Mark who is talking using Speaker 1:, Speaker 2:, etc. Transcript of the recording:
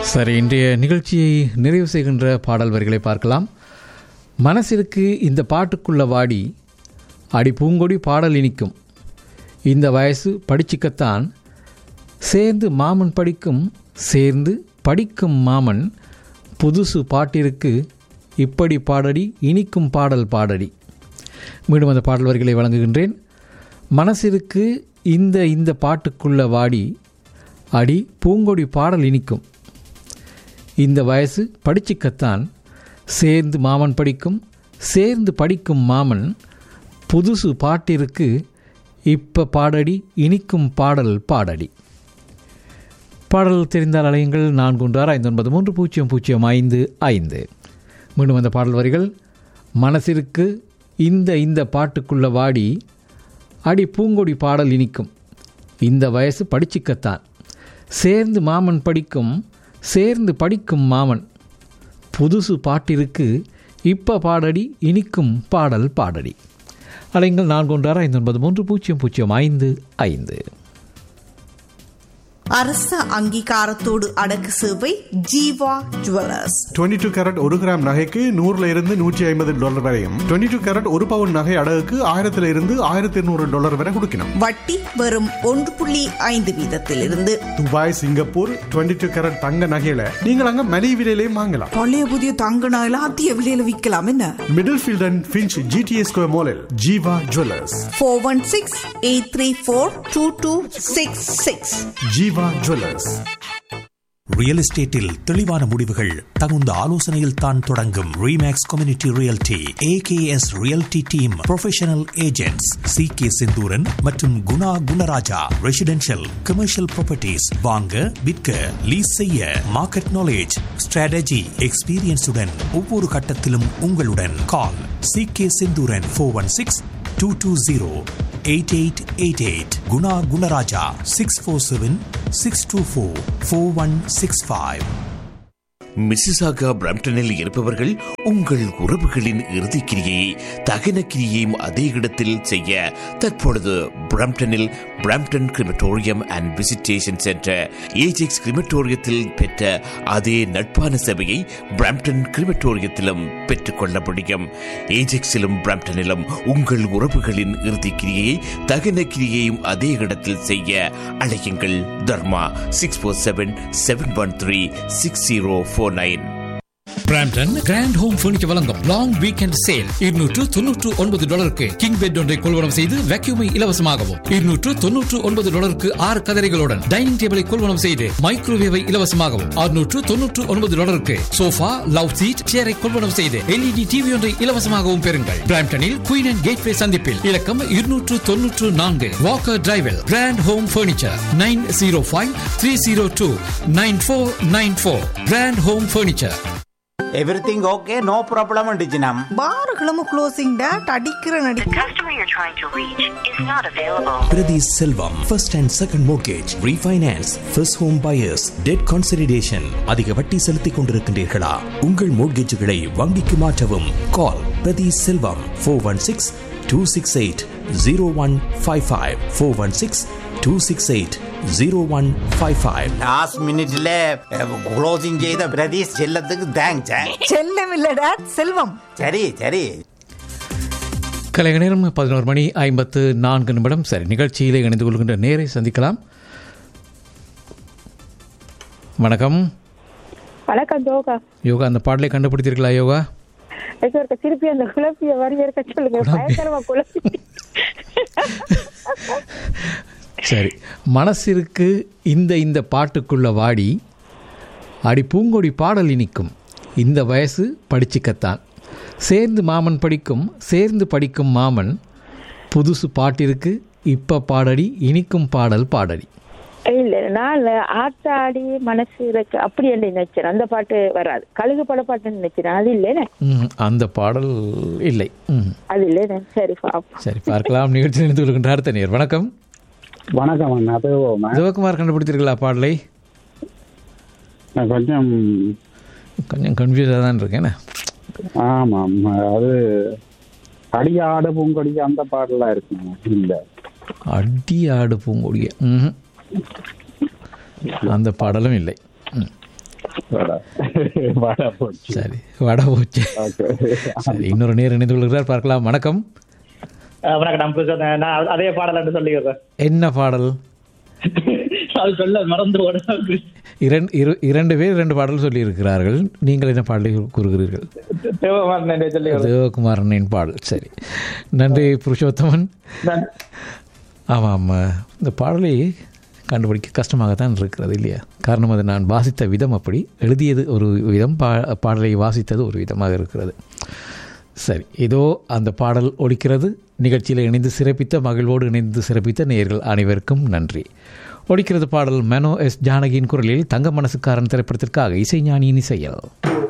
Speaker 1: சரி இன்றைய நிகழ்ச்சியை நிறைவு செய்கின்ற பாடல் வரிகளை பார்க்கலாம் மனசிற்கு இந்த பாட்டுக்குள்ள வாடி அடி பூங்கொடி பாடல் இனிக்கும் இந்த வயசு படிச்சுக்கத்தான் சேர்ந்து மாமன் படிக்கும் சேர்ந்து படிக்கும் மாமன் புதுசு பாட்டிற்கு இப்படி பாடடி இனிக்கும் பாடல் பாடடி மீண்டும் அந்த பாடல் வரிகளை வழங்குகின்றேன் மனசிற்கு இந்த இந்த பாட்டுக்குள்ள வாடி அடி பூங்கொடி பாடல் இனிக்கும் இந்த வயசு படிச்சுக்கத்தான் சேர்ந்து மாமன் படிக்கும் சேர்ந்து படிக்கும் மாமன் புதுசு பாட்டிற்கு இப்ப பாடடி இனிக்கும் பாடல் பாடடி பாடல் தெரிந்தால் அலையுங்கள் நான்கு ஒன்று ஆறு ஐந்து ஒன்பது மூன்று பூஜ்ஜியம் பூஜ்ஜியம் ஐந்து ஐந்து மீண்டும் அந்த பாடல் வரிகள் மனசிற்கு இந்த இந்த பாட்டுக்குள்ள வாடி அடி பூங்கொடி பாடல் இனிக்கும் இந்த வயசு படிச்சுக்கத்தான் சேர்ந்து மாமன் படிக்கும் சேர்ந்து படிக்கும் மாமன் புதுசு பாட்டிற்கு இப்ப பாடடி இனிக்கும் பாடல் பாடடி அலைங்கள் நான்கு ஒன்று ஆறு ஐந்து ஒன்பது மூன்று பூஜ்ஜியம் பூஜ்ஜியம் ஐந்து ஐந்து
Speaker 2: அரச அங்கீகாரத்தோடு அடக்கு சேவை ஜீவா ஜுவல்லர்ஸ்
Speaker 3: 22 டூ கேரட் ஒரு கிராம் நகைக்கு நூறுல இருந்து நூற்றி ஐம்பது டாலர் வரையும் 22 டூ கேரட் ஒரு பவுன் நகை அடகுக்கு ஆயிரத்துல இருந்து ஆயிரத்தி இருநூறு டாலர் வரை கொடுக்கணும்
Speaker 2: வட்டி வெறும் ஒன்று புள்ளி ஐந்து வீதத்திலிருந்து
Speaker 3: துபாய் சிங்கப்பூர் 22 டூ கேரட் தங்க நகையில நீங்கள் அங்க மலிவு விலையிலையும் வாங்கலாம்
Speaker 4: பழைய புதிய தங்க நகைலாம் அதிக விலையில விற்கலாம் என்ன
Speaker 3: Middlefield and Finch GTS square மாலில் Jeeva jewellers
Speaker 2: four one six eight three four two two six six
Speaker 3: Jeeva jewellers
Speaker 5: real எஸ்டேட்டில் தெளிவான முடிவுகள் தகுந்த ஆலோசனையில் தான் தொடங்கும் Remax community realty AKS realty team professional agents C K Senthooran மற்றும் Guna Gunaraja residential commercial properties வாங்க விற்க லீஸ் செய்ய மார்க்கெட் நாலேஜ் ஸ்ட்ராட்டஜி எக்ஸ்பீரியன்ஸுடன் ஒவ்வொரு கட்டத்திலும் உங்களுடன் call C K Senthooran four one six two two zero eight eight eight eight Guna Gunaraja six four seven six two four four one six five
Speaker 6: Mississauga பிரம்டனில் இருப்பவர்கள் உங்கள் உறவுகளின் இறுதிக் கிரியை தகன கிரியையும் அதே இடத்தில் செய்ய தற்பொழுது பிரம்டனில் Brampton crematorium and visitation centre Ajax கிரிமட்டோரியத்தில் பெற்ற அதே நட்பான சேவையை பிரம்டன் கிரிமட்டோரியத்திலும் பெற்றுக்கொள்ள முடியும் ஏஜெக்ஸிலும் பிரம்டனிலும் உங்கள் உறவுகளின் இறுதிக் கிரியையை தகன கிரியையும் அதே இடத்தில் செய்ய அழையுங்கள் Dharma six four seven seven one three six zero four nine
Speaker 1: Brampton grand home furniture வழங்கும் லாங் வீக்கெண்ட் சேல் இருநூற்று தொன்னூற்று ஒன்பது டாலருக்கு கிங் பெட் ஒன்றை கொள்வனம் செய்து வேக்யூமை இலவசமாகவும் இருநூற்று தொன்னூற்று ஒன்பது டாலருக்கு ஆறு கதரைகளுடன் டைனிங் டேபிளை கொள்வனம் செய்து மைக்ரோவேவை இலவசமாகவும் அறுநூற்று தொன்னூற்று ஒன்பது டாலருக்கு சோஃபா லவ் சீட் சேரை கொள்வனம் செய்து எல்இடி டிவி ஒன்றை இலவசமாகவும் பெறுங்கள் பிராம்டனில் குயின் அண்ட் கேட்வே சந்திப்பில் இலக்கம் இருநூற்று தொன்னூற்று நான்கு வாக்கர் டிரைவில் grand home furniture nine zero five three zero two nine four nine four grand home furniture
Speaker 7: everything okay no problem டிஜினம்
Speaker 2: பார்களும் க்ளோசிங் டேட் அடிக்கிற
Speaker 8: The
Speaker 2: நடிக்க
Speaker 8: customer you're trying to reach is not available.
Speaker 5: Prathi Selvam first and second mortgage refinance first home buyers debt consolidation அதிக வட்டி செலுத்திக் கொண்டிருக்கின்றீர்களா உங்கள் மோர்கேஜுகளை வங்கிக்கு மாற்றவும் call Prathi Selvam four one six two six eight zero one five five four one six two six eight zero one five five
Speaker 7: last மினிட்ல closing செய்த பிரதீஷ் செல்லத்துக்கு thanks
Speaker 2: செல்லம் இல்ல டேட் செல்வம்
Speaker 7: சரி சரி
Speaker 1: கலைக நேரம் பதினோரு மணி ஐம்பத்து நான்கு நிமிடம் சரி நிகழ்ச்சியிலே இணைந்து கொள்கின்ற நேரை சந்திக்கலாம் வணக்கம்
Speaker 9: வணக்கம் ஜோகா
Speaker 1: யோகா அந்த பாடலை கண்டுபிடித்தீர்களா யோகா
Speaker 9: ஐயோ, இருக்க திருப்பி அந்த குழப்பிய வரி இருக்க சொல்லுங்க பயங்கரமா குழப்பி
Speaker 1: சரி மனசிற்கு இந்த இந்த பாட்டுக்குள்ள வாடி அடி பூங்கொடி பாடல் இனிக்கும் இந்த வயசு படிச்சுக்கத்தான் சேர்ந்து மாமன் படிக்கும் சேர்ந்து படிக்கும் மாமன் புதுசு பாட்டிற்கு இப்ப பாடடி இனிக்கும் பாடல் பாடடி
Speaker 9: இல்ல நான் ஆத்தாடி மனசு இருக்கு அப்படி என்று நினைச்சேன் அந்த பாட்டு வராது கழுகு பட பாட்டு நினைச்சேன் அது இல்லைன்னு
Speaker 1: ம், அந்த பாடல் இல்லை ம்.
Speaker 9: அது இல்லைன்னு சரி பாப்போம்
Speaker 1: சரி பார்க்கலாம் நிகழ்ச்சி நினைத்து கொள்கின்ற அடுத்த நேர் வணக்கம்
Speaker 10: வணக்கம் அண்ணா அது
Speaker 1: சிவகுமார் கண்டுபிடித்தீர்களா பாடலை
Speaker 10: நான் கொஞ்சம்
Speaker 1: கொஞ்சம் கன்ஃபியூஸாக தான் இருக்கேன்
Speaker 10: ஆமாம் அது அடியாடு பூங்கொடி அந்த பாடலாம் இருக்குங்க இல்ல
Speaker 1: அடி ஆடு பூங்கொடிய ம்ஹும். அந்த பாடலும் இல்லை ம்.
Speaker 10: வடை வடை போச்சு
Speaker 1: சரி வடை போச்சு
Speaker 10: ஓகே
Speaker 1: சரி இன்னொரு நேர் இணைந்து கொள்கிறார் பார்க்கலாம் வணக்கம்
Speaker 11: வணக்கம் நான் புதுசா நான் நான் அதே பாடல் என்று சொல்லிடுறேன்
Speaker 1: என்ன பாடல்
Speaker 11: அது சொல்ல மறந்து போன
Speaker 1: இரண்டு இரு இரண்டு பேர் இரண்டு பாடல் சொல்லியிருக்கிறார்கள் நீங்கள் என்ன பாடலை கூறுகிறீர்கள்
Speaker 11: தேவமாறன் சொல்லிடுறேன்
Speaker 1: தேவகுமாரனின் பாடல் சரி நன்றி புருஷோத்தமன் ஆமாம் இந்த பாடலை கண்டுபிடிக்க கஷ்டமாகத்தான் இருக்கிறது இல்லையா காரணம் அது நான் வாசித்த விதம் அப்படி எழுதியது ஒரு விதம் பா பாடலை வாசித்தது ஒரு விதமாக இருக்கிறது சரி இதோ அந்த பாடல் ஒலிக்கிறது நிகழ்ச்சியில் இணைந்து சிறப்பித்த மகிழ்வோடு இணைந்து சிறப்பித்த நேயர்கள் அனைவருக்கும் நன்றி ஒலிக்கிறது பாடல் மெனோ எஸ் ஜானகியின் குரலில் தங்க மனசுக்காரன் திரைப்படத்திற்காக இசைஞானியின் இசையல்